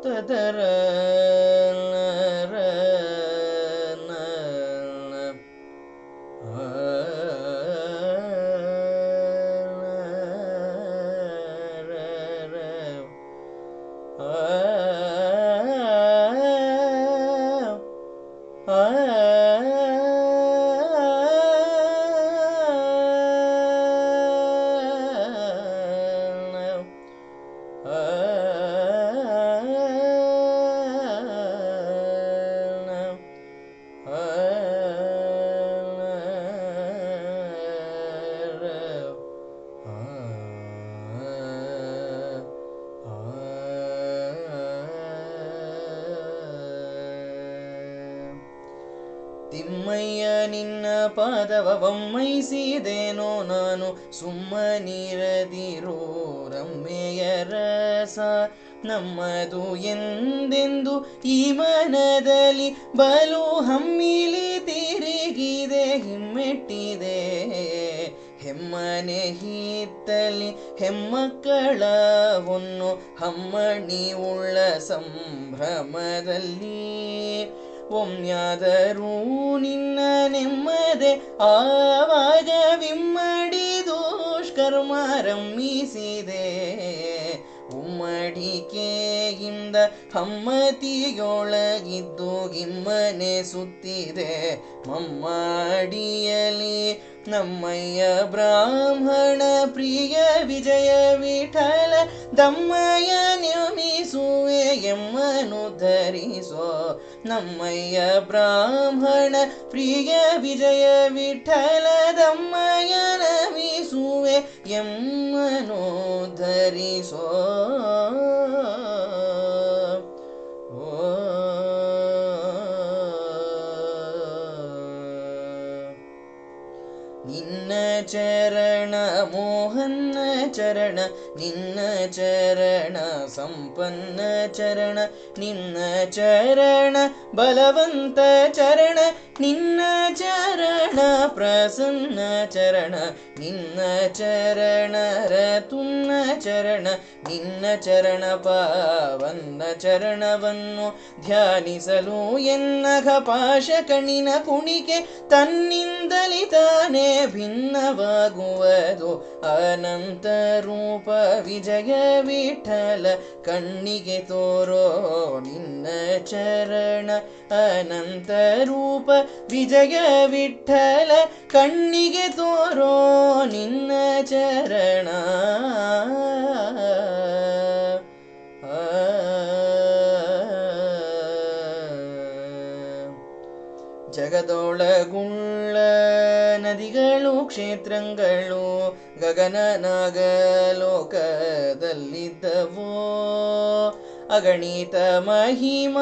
ತದರ ತಿಮ್ಮಯ್ಯ ನಿನ್ನ ಪಾದವ ಒಮ್ಮೈಸಿದೇನೋ ನಾನು ಸುಮ್ಮನಿರದಿರೋ ರಮ್ಮೆಯ ರಸ ನಮ್ಮದು ಎಂದೆಂದು ಈ ಮನದಲ್ಲಿ ಬಲು ಹಮ್ಮಿಲಿ ತಿರುಗಿದೆ ಹಿಮ್ಮೆಟ್ಟಿದೆ ಹೆಮ್ಮನೆ ಹಿತ್ತಲಿ ಹೆಮ್ಮಕ್ಕಳ ಹೊನ್ನು ಹಮ್ಮಣಿ ಉಳ್ಳ ಸಂಭ್ರಮದಲ್ಲಿ ಒಮ್ಯಾದರೂ ನಿನ್ನ ನೆಮ್ಮದೆ ಆವಾಗ ವಿಮ್ಮಡಿ ದುಷ್ಕರ್ಮ ರಮ್ಮಿಸಿದೆ ಉಮ್ಮಡಿಕೆಯಿಂದ ಹಮ್ಮತಿಯೊಳಗಿದ್ದು ಗಿಮ್ಮನೆ ಸುತ್ತಿದೆ ಮಮ್ಮಡಿಯಲಿ ನಮ್ಮಯ್ಯ ಬ್ರಾಹ್ಮಣ ಪ್ರಿಯ ವಿಜಯ ವಿಠಲ ದಮ್ಮಯ್ಯ ನ್ಯಮಿಸುವೆ ಎಮ್ಮನು ಧರಿಸೋ ನಮ್ಮಯ್ಯ ಬ್ರಾಹ್ಮಣ ಪ್ರಿಯ ವಿಜಯ ವಿಠಲ ದಮ್ಮಯ್ಯ ನಮಿಸುವೆ ಎಮ್ಮನು ಧರಿಸೋ ನಿನ್ನ ಚರಣ ಮೋಹನ್ನ ಚರಣ ನಿನ್ನ ಚರಣ ಸಂಪನ್ನ ಚರಣ ನಿನ್ನ ಚರಣ ಬಲವಂತ ಚರಣ ನಿನ್ನ ಚರಣ ಪ್ರಸನ್ನ ಚರಣ ನಿನ್ನ ಚರಣ ರತುನ್ನ ಚರಣ ನಿನ್ನ ಚರಣ ಪಾವನ್ನ ಚರಣವನ್ನು ಧ್ಯಾನಿಸಲು ಎನ್ನಘ ಪಾಶ ಕಣ್ಣಿನ ಕುಣಿಕೆ ತನ್ನಿಂದಲಿ ತಾನೇ ಭಿನ್ನವಾಗುವುದು ಅನಂತ ರೂಪ ವಿಜಯ ವಿಠಲ ಕಣ್ಣಿಗೆ ತೋರೋ ನಿನ್ನ ಚರಣ ಅನಂತ ರೂಪ ವಿಜಯ ವಿಠಲ ಕಣ್ಣಿಗೆ ತೋರೋ ನಿನ್ನ ಚರಣ ಜಗದೊಳಗುಳ್ಳ ನದಿಗಳು ಕ್ಷೇತ್ರಗಳು ಗಗನ ನಾಗಲೋಕದಲ್ಲಿದ್ದವೋ ಅಗಣಿತ ಮಹಿಮ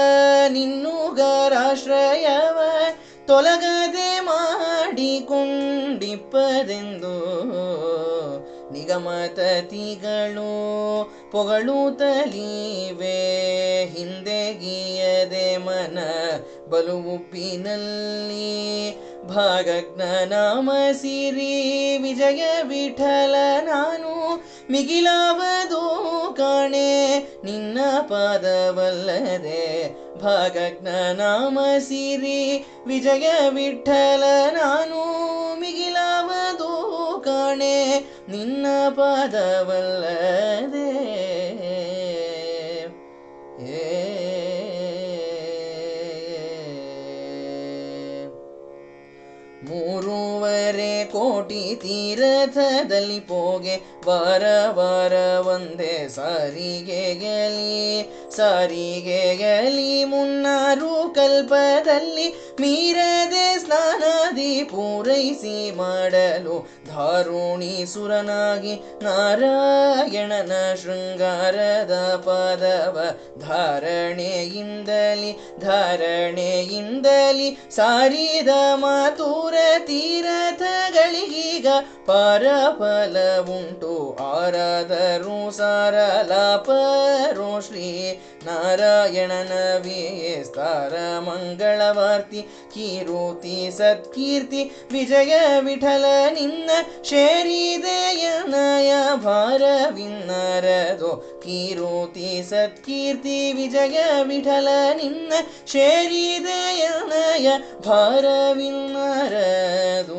ನಿನ್ನುಗರಾಶ್ರಯವ ತೊಲಗದೆ ಮಾಡಿಕೊಂಡಿಪ್ಪದೆಂದು ನಿಗಮತತಿಗಳು ಪೊಗಳುತ್ತಲಿವೆ ಹಿಂದೆ ಗೀಯದೆ ಮನ ಬಲು ಉಪ್ಪಿನಲ್ಲಿ ಭಾಗಜ್ಞ ನಾಮ ಸಿರಿ ವಿಜಯ ವಿಠಲ ನಾನು ಮಿಗಿಲಾವದು ಕಾಣೆ ನಿನ್ನ ಪಾದವಲ್ಲದೆ ಭಾಗಜ್ಞ ನಾಮ ಸಿರಿ ವಿಜಯ ವಿಠಲ ನಾನು ಮಿಗಿಲಾವದು ಕಾಣೆ ನಿನ್ನ ಪಾದವಲ್ಲದೆ ಮೂರುವರೆ ಕೋಟಿ ತೀರಥದಲ್ಲಿ ಪೋಗೆ ವಾರ ವಾರ ಒಂದೇ ಸಾರಿಗೆಗಲಿ ಸಾರಿಗೆಗಲಿ ಮುನ್ನಾರು ಕಲ್ಪದಲ್ಲಿ ಮೀರದೆ ಸ್ನಾನಾದಿ ಪೂರೈಸಿ ಮಾಡಲು ಧಾರುಣಿ ಸುರನಾಗಿ ನಾರಾಯಣನ ಶೃಂಗಾರದ ಪಾದವ ಧಾರಣೆಯಿಂದಲಿ ಧಾರಣೆಯಿಂದಲಿ ಸಾರಿದ ಮಾತೂರ ತೀರಥಗಳಿಗೀಗ ಪಾರಫಲ ಉಂಟು ಆರಾದರೂ ಸಾರಲಾಪರೋ ಶ್ರೀ ನಾರಾಯಣನ ವಿಸ್ತಾರ ಮಂಗಳವಾರ್ತಿ ಕೀರುತಿ ಸತ್ಕೀರ್ತಿ ವಿಜಯ ವಿಠಲ ನಿನ್ನ ಶರೀದಯನಯ ಭಾರವಿನ್ನರದು ಕೀರುತಿ ಸತ್ಕೀರ್ತಿ ವಿಜಯ ವಿಠಲ ನಿನ್ನ ಶರೀದಯನಯ ಭಾರವಿನ್ನರದು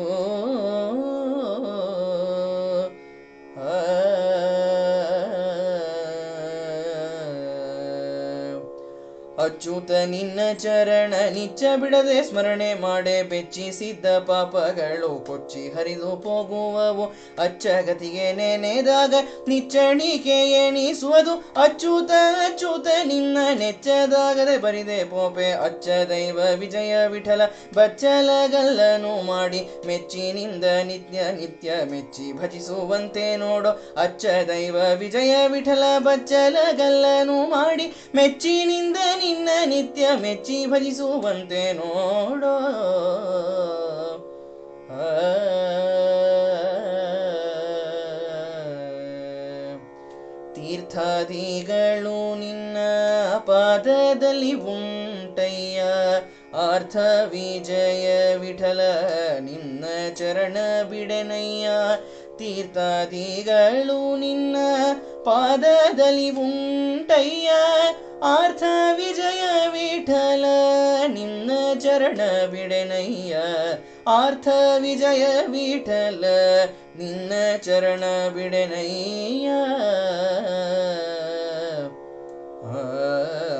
ಅಚ್ಯುತ ನಿನ್ನ ಚರಣ ನಿಚ್ಚ ಬಿಡದೆ ಸ್ಮರಣೆ ಮಾಡೆ ಬೆಚ್ಚಿಸಿದ್ದ ಪಾಪಗಳು ಕೊಚ್ಚಿ ಹರಿದು ಹೋಗುವವು ಅಚ್ಚಗತಿಗೆ ನೆನೆದಾಗ ನಿಚ್ಚಣಿಕೆ ಎಣಿಸುವುದು ಅಚ್ಯುತ ಅಚ್ಯುತ ನಿನ್ನ ನೆಚ್ಚದಾಗದೆ ಬರಿದೆ ಪೋಪೆ ಅಚ್ಚ ದೈವ ವಿಜಯ ವಿಠಲ ಬಚ್ಚಲಗಲ್ಲನು ಮಾಡಿ ಮೆಚ್ಚಿನಿಂದ ನಿತ್ಯ ನಿತ್ಯ ಮೆಚ್ಚಿ ಭಜಿಸುವಂತೆ ನೋಡು ಅಚ್ಚ ದೈವ ವಿಜಯ ವಿಠಲ ಬಚ್ಚಲಗಲ್ಲನು ಮಾಡಿ ಮೆಚ್ಚಿನಿಂದ ನಿನ್ನ ನಿತ್ಯ ಮೆಚ್ಚಿ ಭಜಿಸುವಂತೆ ನೋಡೋ ಆ. ತೀರ್ಥಾದಿಗಳು ನಿನ್ನ ಪಾದದಲ್ಲಿ ಉಂಟಯ್ಯ ಅರ್ಥ ವಿಜಯ ವಿಠಲ ನಿನ್ನ ಚರಣ ಬಿಡೆನಯ್ಯ ತೀರ್ಥಾದಿಗಳು ನಿನ್ನ ಪಾದದಲ್ಲಿ ಉಂಟಯ್ಯ ಅರ್ಥ ವಿಜಯ ವಿಠಲ ನಿನ್ನ ಚರಣ ಬಿಡೆನಯ್ಯ ಅರ್ಥ ವಿಜಯ ವಿಠಲ ನಿನ್ನ ಚರಣ ಬಿಡೆನಯ್ಯ ಆ